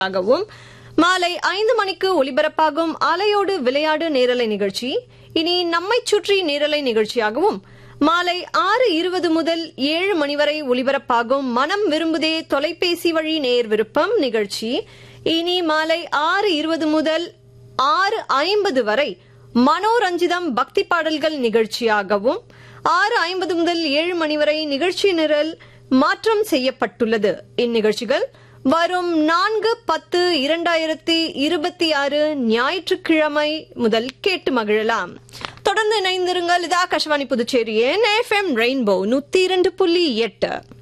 ஆகவும் மாலை ஐந்து மணிக்கு ஒலிபரப்பாகும் அலையோடு விளையாடு நேரலை நிகழ்ச்சி இனி நம்மை சுற்றி நேரலை நிகழ்ச்சியாகவும் மாலை ஆறு இருபது முதல் ஏழு மணி வரை ஒலிபரப்பாகும் மனம் விரும்புதே தொலைபேசி வழி நேர் விருப்பம் நிகழ்ச்சி இனி மாலை ஆறு இருபது முதல் ஆறு ஐம்பது வரை மனோரஞ்சிதம் பக்தி பாடல்கள் நிகழ்ச்சியாகவும் ஆறு ஐம்பது முதல் ஏழு மணி வரை நிகழ்ச்சி நிரல் மாற்றம் செய்யப்பட்டுள்ளது இந்நிகழ்ச்சிகள் வரும் நான்கு பத்து இரண்டாயிரத்தி இருபத்தி ஆறு ஞாயிற்றுக்கிழமை முதல் கேட்டு மகிழலாம் தொடர்ந்து இணைந்திருங்கள் இது ஆகாஷவாணி புதுச்சேரி என் எஃப்எம் ரெயின்போ நூத்தி இரண்டு புள்ளி எட்டு